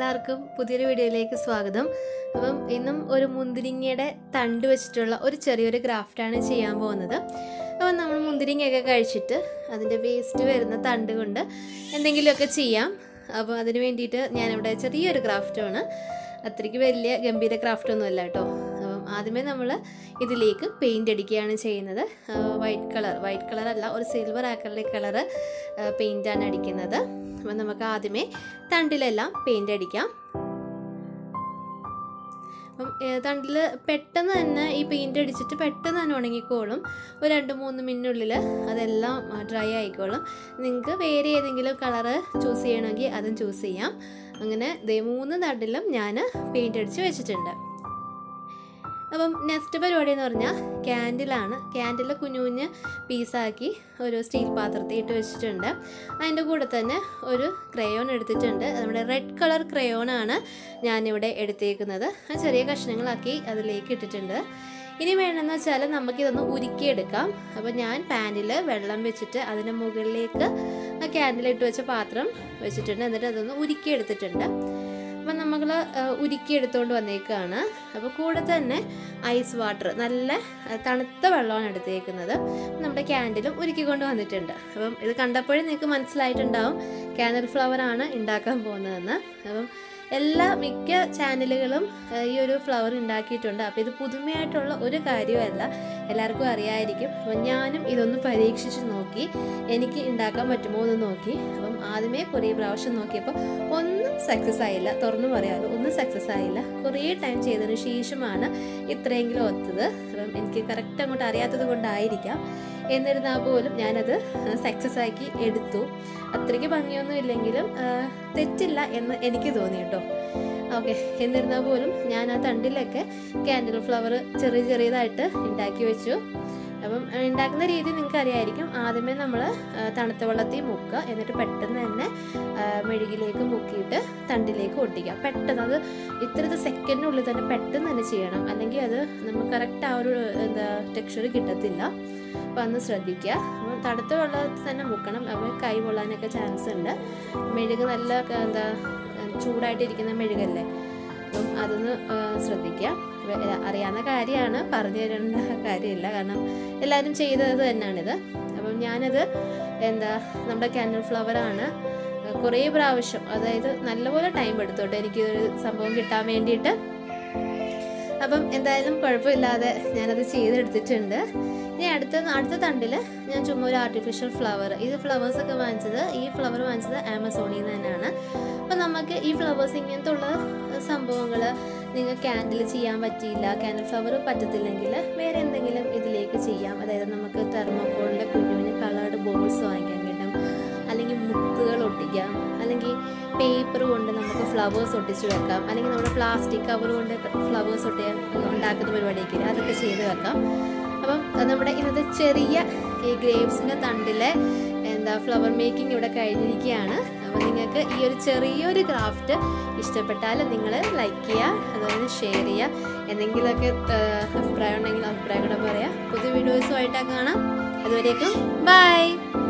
എല്ലാവർക്കും പുതിയൊരു വീഡിയോയിലേക്ക് സ്വാഗതം അപ്പം ഇന്നും ഒരു മുന്തിരിങ്ങയുടെ തണ്ട് വെച്ചിട്ടുള്ള ഒരു ചെറിയൊരു ക്രാഫ്റ്റാണ് ചെയ്യാൻ പോകുന്നത് അപ്പം നമ്മൾ മുന്തിരിങ്ങയൊക്കെ കഴിച്ചിട്ട് അതിൻ്റെ വേസ്റ്റ് വരുന്ന തണ്ട് കൊണ്ട് എന്തെങ്കിലുമൊക്കെ ചെയ്യാം അപ്പോൾ അതിന് വേണ്ടിയിട്ട് ഞാനിവിടെ ചെറിയൊരു ക്രാഫ്റ്റാണ് അത്രയ്ക്ക് വലിയ ഗംഭീര ക്രാഫ്റ്റൊന്നുമല്ല കേട്ടോ അപ്പം ആദ്യമേ നമ്മൾ ഇതിലേക്ക് പെയിൻ്റ് അടിക്കുകയാണ് ചെയ്യുന്നത് വൈറ്റ് കളർ വൈറ്റ് കളർ അല്ല ഒരു സിൽവർ ആക്രലിക് കളറ് പെയിൻ്റാണ് അടിക്കുന്നത് അപ്പം നമുക്ക് ആദ്യമേ തണ്ടിലെല്ലാം പെയിൻ്റ് അടിക്കാം അപ്പം തണ്ടിൽ പെട്ടെന്ന് തന്നെ ഈ പെയിൻ്റ് അടിച്ചിട്ട് പെട്ടെന്ന് തന്നെ ഉണങ്ങിക്കോളും ഒരു രണ്ട് മൂന്ന് മിനിറ്റിനുള്ളിൽ അതെല്ലാം ഡ്രൈ ആയിക്കോളും നിങ്ങൾക്ക് വേറെ ഏതെങ്കിലും കളറ് ചൂസ് ചെയ്യണമെങ്കിൽ അതും ചൂസ് ചെയ്യാം അങ്ങനെ ദേ മൂന്ന് തണ്ടിലും ഞാൻ പെയിൻ്റ് അടിച്ച് വെച്ചിട്ടുണ്ട് അപ്പം നെക്സ്റ്റ് പരിപാടി എന്ന് പറഞ്ഞാൽ ക്യാൻഡിലാണ് ക്യാൻഡിൽ കുഞ്ഞു കുഞ്ഞ് പീസാക്കി ഒരു സ്റ്റീൽ പാത്രത്തിൽ ഇട്ട് വെച്ചിട്ടുണ്ട് അതിൻ്റെ കൂടെ തന്നെ ഒരു ക്രയോൺ എടുത്തിട്ടുണ്ട് നമ്മുടെ റെഡ് കളർ ക്രയോണാണ് ഞാനിവിടെ എടുത്തേക്കുന്നത് ആ ചെറിയ കഷ്ണങ്ങളാക്കി അതിലേക്ക് ഇട്ടിട്ടുണ്ട് ഇനി വേണമെന്ന് വെച്ചാൽ നമുക്കിതൊന്ന് ഉരുക്കിയെടുക്കാം അപ്പോൾ ഞാൻ പാനിൽ വെള്ളം വെച്ചിട്ട് അതിൻ്റെ മുകളിലേക്ക് ആ ക്യാൻഡിൽ ഇട്ട് വെച്ച പാത്രം വെച്ചിട്ടുണ്ട് എന്നിട്ട് അതൊന്ന് ഉരുക്കിയെടുത്തിട്ടുണ്ട് അപ്പം നമ്മൾ ഉരുക്കി എടുത്തുകൊണ്ട് വന്നേക്കാണ് അപ്പോൾ കൂടെ തന്നെ ഐസ് വാട്ടർ നല്ല തണുത്ത വെള്ളമാണ് എടുത്തേക്കുന്നത് നമ്മുടെ ക്യാൻഡിലും ഉരുക്കിക്കൊണ്ട് വന്നിട്ടുണ്ട് അപ്പം ഇത് കണ്ടപ്പോഴേ നിങ്ങൾക്ക് മനസ്സിലായിട്ടുണ്ടാവും ക്യാൻഡിൽ ഫ്ലവർ ആണ് ഉണ്ടാക്കാൻ പോകുന്നതെന്ന് അപ്പം എല്ലാ മിക്ക ചാനലുകളും ഈ ഒരു ഫ്ലവർ ഉണ്ടാക്കിയിട്ടുണ്ട് അപ്പോൾ ഇത് പുതുമയായിട്ടുള്ള ഒരു കാര്യമല്ല എല്ലാവർക്കും അറിയാമായിരിക്കും അപ്പം ഞാനും ഇതൊന്ന് പരീക്ഷിച്ച് നോക്കി എനിക്ക് ഉണ്ടാക്കാൻ പറ്റുമോ എന്ന് നോക്കി അപ്പം ആദ്യമേ കുറേ പ്രാവശ്യം നോക്കിയപ്പോൾ ഒന്നും സക്സസ് ആയില്ല തുറന്നു പറയാമല്ലോ ഒന്നും സക്സസ് ആയില്ല കുറേ ടൈം ചെയ്തതിന് ശേഷമാണ് ഇത്രയെങ്കിലും ഒത്തത് അപ്പം എനിക്ക് കറക്റ്റ് അങ്ങോട്ട് അറിയാത്തത് കൊണ്ടായിരിക്കാം എന്നിരുന്നാൽ പോലും ഞാനത് സക്സസ് ആക്കി എടുത്തു അത്രയ്ക്ക് ഭംഗിയൊന്നും ഇല്ലെങ്കിലും തെറ്റില്ല എന്ന് എനിക്ക് തോന്നി കേട്ടോ ഓക്കെ എന്നിരുന്നാൽ പോലും ഞാൻ ആ തണ്ടിലൊക്കെ ക്യാൻഡിൽ ഫ്ലവർ ചെറിയ ചെറിയതായിട്ട് ഉണ്ടാക്കി വെച്ചു അപ്പം ഉണ്ടാക്കുന്ന രീതി നിങ്ങൾക്ക് അറിയായിരിക്കും ആദ്യമേ നമ്മൾ തണുത്ത വെള്ളത്തിൽ മുക്കുക എന്നിട്ട് പെട്ടെന്ന് തന്നെ മെഴുകിലേക്ക് മുക്കിയിട്ട് തണ്ടിലേക്ക് ഒട്ടിക്കുക പെട്ടെന്ന് അത് ഇത്രത്തെ സെക്കൻഡിനുള്ളിൽ തന്നെ പെട്ടെന്ന് തന്നെ ചെയ്യണം അല്ലെങ്കിൽ അത് നമുക്ക് കറക്റ്റ് ആ ഒരു എന്താ ടെക്സ്ചർ കിട്ടത്തില്ല അപ്പോൾ അന്ന് ശ്രദ്ധിക്കുക അപ്പോൾ തണുത്ത വെള്ളത്തിൽ തന്നെ മുക്കണം അപ്പോൾ കൈ പൊള്ളാനൊക്കെ ചാൻസ് ഉണ്ട് മെഴുക് നല്ല എന്താ ചൂടായിട്ടിരിക്കുന്ന മെഴുകല്ലേ അപ്പം അതൊന്ന് ശ്രദ്ധിക്കുക അറിയാവുന്ന കാര്യമാണ് പറഞ്ഞു തരേണ്ട കാര്യമില്ല കാരണം എല്ലാവരും ചെയ്തത് തന്നെയാണിത് അപ്പം ഞാനത് എന്താ നമ്മുടെ ക്യാൻഡൽ ഫ്ലവറാണ് കുറേ പ്രാവശ്യം അതായത് നല്ലപോലെ ടൈം എടുത്തോട്ടെ എനിക്കിതൊരു സംഭവം കിട്ടാൻ വേണ്ടിയിട്ട് അപ്പം എന്തായാലും കുഴപ്പമില്ലാതെ ഞാനത് ചെയ്തെടുത്തിട്ടുണ്ട് ഇനി അടുത്ത അടുത്ത തണ്ടിൽ ഞാൻ ചുമ്മാ ഒരു ആർട്ടിഫിഷ്യൽ ഫ്ലവർ ഇത് ഫ്ലവേഴ്സൊക്കെ വാങ്ങിച്ചത് ഈ ഫ്ലവർ വാങ്ങിച്ചത് ആമസോണിൽ നിന്ന് തന്നെയാണ് അപ്പം നമുക്ക് ഈ ഫ്ലവേഴ്സ് ഇങ്ങനത്തെ ഉള്ള സംഭവങ്ങൾ നിങ്ങൾ ക്യാൻഡിൽ ചെയ്യാൻ പറ്റിയില്ല ക്യാൻഡിൽ ഫ്ലവർ പറ്റത്തില്ലെങ്കിൽ വേറെ എന്തെങ്കിലും ഇതിലേക്ക് ചെയ്യാം അതായത് നമുക്ക് തെർമോക്കോളിൻ്റെ കുഞ്ഞു കുഞ്ഞു കളേർഡ് ബോൾസ് വാങ്ങിക്കാൻ കിട്ടും അല്ലെങ്കിൽ മുത്തുകൾ ഒട്ടിക്കാം അല്ലെങ്കിൽ പേപ്പർ കൊണ്ട് നമുക്ക് ഫ്ലവേഴ്സ് ഒട്ടിച്ച് വെക്കാം അല്ലെങ്കിൽ നമ്മുടെ പ്ലാസ്റ്റിക് കവർ കൊണ്ട് ഫ്ലവേഴ്സ് ഒട്ടിയാൻ ഉണ്ടാക്കുന്ന പരിപാടിയൊക്കെ അതൊക്കെ ചെയ്ത് വെക്കാം അപ്പം നമ്മുടെ ഇന്നത്തെ ചെറിയ ഈ ഗ്രേപ്സിൻ്റെ തണ്ടിലെ എന്താ ഫ്ലവർ മേക്കിംഗ് ഇവിടെ കഴിഞ്ഞിരിക്കുകയാണ് അപ്പോൾ നിങ്ങൾക്ക് ഈ ഒരു ചെറിയൊരു ക്രാഫ്റ്റ് ഇഷ്ടപ്പെട്ടാൽ നിങ്ങൾ ലൈക്ക് ചെയ്യുക അതുപോലെ ഷെയർ ചെയ്യുക എന്തെങ്കിലുമൊക്കെ അഭിപ്രായം ഉണ്ടെങ്കിൽ അഭിപ്രായം കൂടെ പറയാം പുതിയ വീഡിയോസുമായിട്ടാണ് കാണാം അതുവരേക്കും ബൈ